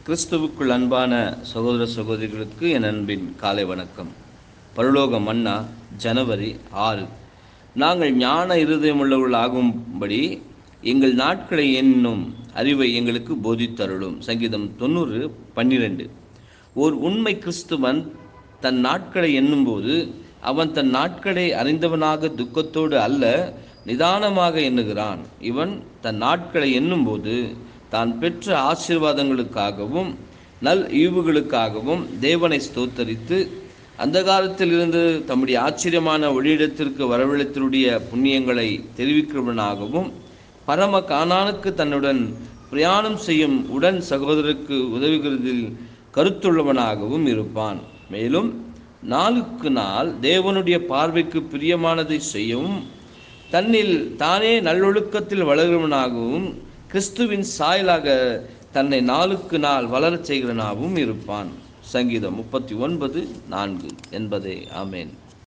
கிறிஸ்துவுக்குள் அன்பான சகோதர சகோதரிகளுக்கு என் அன்பின் காலை வணக்கம் பரலோக மன்னா ஜனவரி ஆறு நாங்கள் ஞான இருதயமுள்ளவர்கள் ஆகும்படி எங்கள் நாட்களை என்னும் அறிவை எங்களுக்கு போதித்தருளும் சங்கீதம் தொண்ணூறு பன்னிரெண்டு ஓர் உண்மை கிறிஸ்துவன் தன் நாட்களை எண்ணும்போது அவன் தன் நாட்களை அறிந்தவனாக துக்கத்தோடு அல்ல நிதானமாக எண்ணுகிறான் இவன் தன் நாட்களை எண்ணும்போது தான் பெற்ற ஆசீர்வாதங்களுக்காகவும் நல் ஈவுகளுக்காகவும் தேவனை ஸ்தோத்தரித்து அந்த காலத்தில் இருந்து தம்முடைய ஆச்சரியமான ஒளியிடத்திற்கு வரவழைத்தருடைய புண்ணியங்களை தெரிவிக்கிறவனாகவும் பரம கானானுக்கு தன்னுடன் பிரயாணம் செய்யும் உடன் சகோதரருக்கு உதவுகிறதில் கருத்துள்ளவனாகவும் இருப்பான் மேலும் நாளுக்கு நாள் தேவனுடைய பார்வைக்கு பிரியமானதை செய்யவும் தன்னில் தானே நல்லொழுக்கத்தில் வளர்கிறவனாகவும் கிறிஸ்துவின் சாயலாக தன்னை நாளுக்கு நாள் வளரச் செய்கிறனாகவும் இருப்பான் சங்கீதம் முப்பத்தி ஒன்பது நான்கு என்பதே ஆமேன்